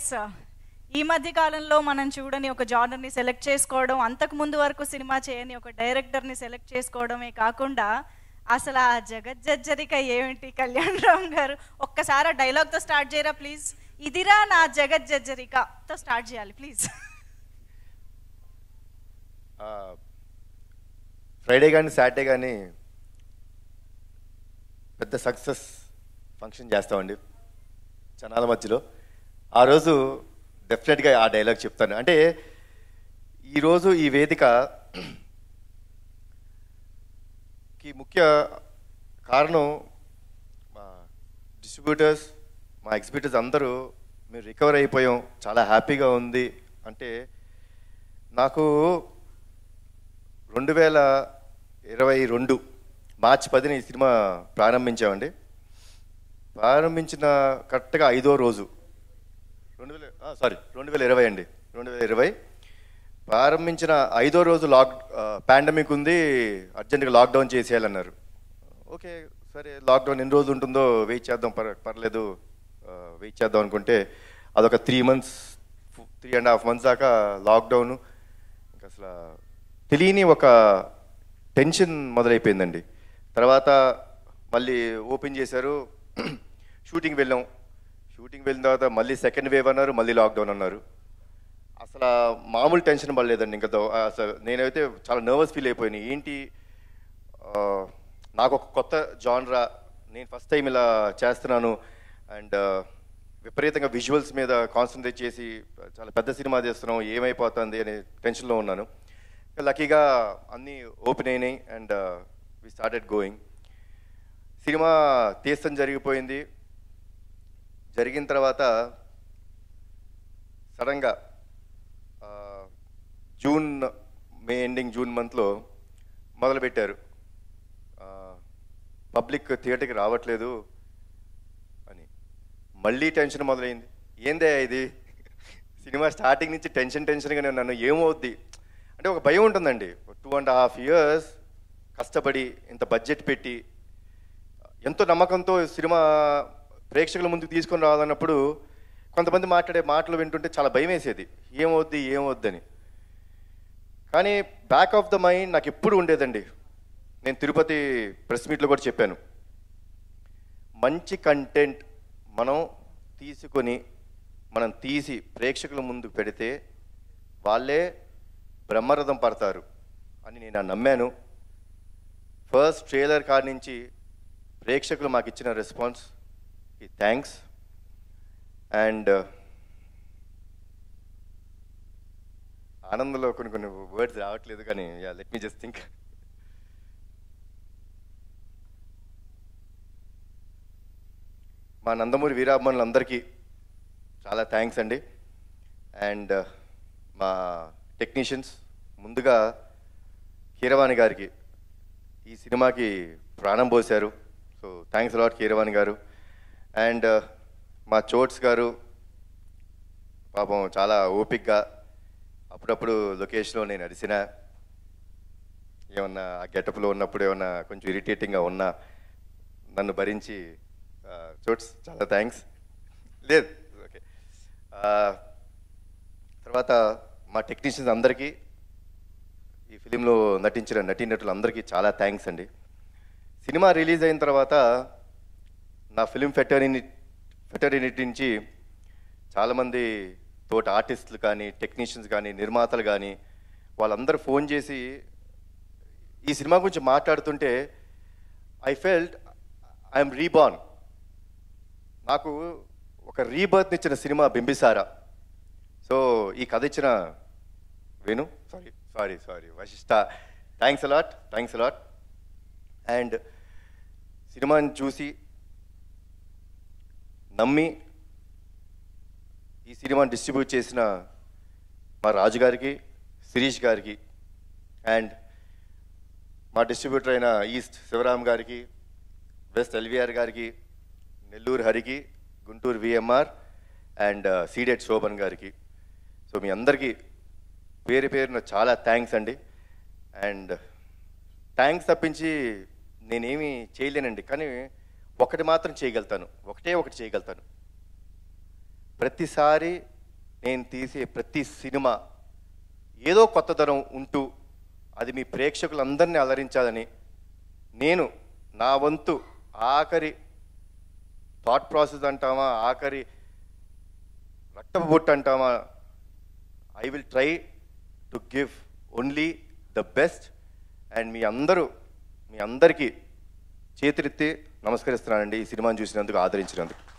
yes ఈ మధ్య కాలంలో మనం చూడని ఒక జానర్ని సెలెక్ట్ చేసుకోవడం అంతకు ముందు వరకు సినిమా చేయని ఒక డైరెక్టర్ని సెలెక్ట్ చేసుకోవడమే కాకుండా అసలు ఆ జగజ్జరిక ఏమిటి కళ్యాణ్ రామ్ గారు ఒక్కసారి ఆ డైలాగ్తో స్టార్ట్ చేయరా ప్లీజ్ ఇదిరా నా జగజ్జరికతో స్టార్ట్ చేయాలి ప్లీజ్ ఫ్రైడే కానీ సాటర్డే కానీ పెద్ద సక్సెస్ ఫంక్షన్ చేస్తామండి జనాల మధ్యలో ఆ రోజు డెఫినెట్గా ఆ డైలాగ్ చెప్తాను అంటే ఈరోజు ఈ వేదిక కి ముఖ్య కారణం మా డిస్ట్రిబ్యూటర్స్ మా ఎగ్జిబిటర్స్ అందరూ మేము రికవర్ అయిపోయాం చాలా హ్యాపీగా ఉంది అంటే నాకు రెండు వేల ఇరవై రెండు మార్చి పదిన ఈ సినిమా ప్రారంభించామండి ప్రారంభించిన కరెక్ట్గా ఐదో రోజు రెండు వేల సారీ రెండు వేల ఇరవై అండి రెండు వేల ఇరవై ప్రారంభించిన ఐదో రోజు లాక్ పాండమిక్ ఉంది అర్జెంటుగా లాక్డౌన్ చేసేయాలన్నారు ఓకే సరే లాక్డౌన్ ఎన్ని రోజులు ఉంటుందో వెయిట్ చేద్దాం పర్ పర్లేదు వెయిట్ చేద్దాం అనుకుంటే అదొక three months three and half months దాకా లాక్డౌన్ ఇంకా అసలు తెలియని ఒక టెన్షన్ మొదలైపోయిందండి తర్వాత మళ్ళీ ఓపెన్ చేశారు షూటింగ్ వెళ్ళాం షూటింగ్ వెళ్ళిన తర్వాత మళ్ళీ సెకండ్ వేవ్ అన్నారు మళ్ళీ లాక్డౌన్ అన్నారు అసలు ఆ మామూలు టెన్షన్ పడలేదండి ఇంకా దో- అసలు నేనైతే చాలా నర్వస్ ఫీల్ అయిపోయాను ఏంటి ఆ, నాకు ఒక కొత్త జాన్రా నేను ఫస్ట్ టైం ఇలా చేస్తున్నాను అండ్ విపరీతంగా విజువల్స్ మీద కాన్సన్ట్రేట్ చేసి చాలా పెద్ద సినిమా చేస్తున్నాం ఏమైపోతుంది అనే టెన్షన్లో ఉన్నాను లక్కీగా అన్నీ ఓపెన్ అయినాయి and we started going cinema తీస్తాం జరిగిపోయింది జరిగిన తర్వాత సడన్గా ఆ, జూన్ మే ఎండింగ్ జూన్ మంత్లో మొదలుపెట్టారు ఆ, పబ్లిక్ థియేటర్కి రావట్లేదు అని మళ్ళీ టెన్షన్ మొదలైంది ఏందే ఇది సినిమా స్టార్టింగ్ నుంచి టెన్షన్ టెన్షన్గానే ఉన్నాను ఏమవుద్ది అంటే ఒక భయం ఉంటుందండి టూ అండ్ హాఫ్ ఇయర్స్ కష్టపడి ఇంత బడ్జెట్ పెట్టి ఎంతో నమ్మకంతో సినిమా ప్రేక్షకుల ముందుకు తీసుకొని రావాలన్నప్పుడు కొంతమంది మాట్లాడే మాటలు వింటుంటే చాలా భయం వేసేది ఏమవుద్ది ఏమవుద్దని కానీ బ్యాక్ ఆఫ్ ద మైండ్ నాకు ఎప్పుడు ఉండేదండి నేను తిరుపతి ప్రెస్ మీట్లో కూడా చెప్పాను మంచి కంటెంట్ మనం తీసుకొని మనం తీసి ప్రేక్షకుల ముందు పెడితే వాళ్ళే బ్రహ్మరథం పడతారు అని నేను నమ్మాను ఫస్ట్ ట్రైలర్ కాడి నుంచి ప్రేక్షకులు మాకు ఇచ్చిన రెస్పాన్స్ థ్యాంక్స్ అండ్ ఆనందంలో కొన్ని కొన్ని వర్డ్స్ రావట్లేదు కానీ yeah let me just think మా నందమూరి వీరాభిమానులందరికీ చాలా థ్యాంక్స్ అండి అండ్ మా టెక్నీషియన్స్ ముందుగా కీరవాణి గారికి ఈ సినిమాకి ప్రాణం పోశారు సో థ్యాంక్స్ లాట్ కీరవాణి గారు అండ్ మా చోట్స్ గారు పాపం చాలా ఓపిక్గా అప్పుడప్పుడు లొకేషన్లో నేను అరిసిన ఏమన్నా ఆ గెటప్లో ఉన్నప్పుడు ఏమన్నా కొంచెం ఇరిటేటింగ్గా ఉన్నా నన్ను భరించి ఆ, చోట్స్ చాలా థ్యాంక్స్ లేదు ఓకే తర్వాత మా టెక్నీషియన్స్ అందరికీ ఈ ఫిలింలో నటించిన నటీనటులందరికీ చాలా థ్యాంక్స్ అండి సినిమా రిలీజ్ అయిన తర్వాత నా ఫిలిం ఫెటర్ని ఫెటర్నిటీ నుంచి చాలామంది తోటి ఆర్టిస్టులు కానీ టెక్నీషియన్స్ కానీ నిర్మాతలు కానీ వాళ్ళందరూ ఫోన్ చేసి ఈ సినిమా గురించి మాట్లాడుతుంటే ఐ ఫెల్ట్ ఐఎమ్ రీబార్న్ నాకు ఒక రీబర్త్ ఇచ్చిన సినిమా బింబిసారా సో ఈ కథ ఇచ్చిన Venu sorry sorry sorry Vasishta thanks a lot thanks a lot and సినిమాని చూసి నమ్మి ఈ సినిమాని డిస్ట్రిబ్యూట్ చేసిన మా రాజు గారికి శిరీష్ గారికి అండ్ మా డిస్ట్రిబ్యూటర్ అయిన ఈస్ట్ శివరామ్ గారికి వెస్ట్ ఎల్విఆర్ గారికి నెల్లూరు హరికి Guntur VMR and Ceded Sobhan గారికి సో మీ అందరికీ పేరు పేరున చాలా థ్యాంక్స్ అండి అండ్ థ్యాంక్స్ తప్పించి నేనేమి చేయలేనండి కానీ ఒకటి మాత్రం చేయగలుగుతాను ఒకటే ఒకటి చేయగలుగుతాను ప్రతిసారి నేను తీసే ప్రతి సినిమా ఏదో కొత్తదనం ఉంటూ అది మీ ప్రేక్షకులందరినీ అలరించాలని నేను నా వంతు ఆఖరి థాట్ ప్రాసెస్ అంటామా ఆఖరి రక్తపు బొట్టు అంటామా I will try to give only the best and మీ అందరూ మీ అందరికీ చేతులెత్తి నమస్కరిస్తున్నానండి ఈ సినిమాని చూసినందుకు ఆదరించినందుకు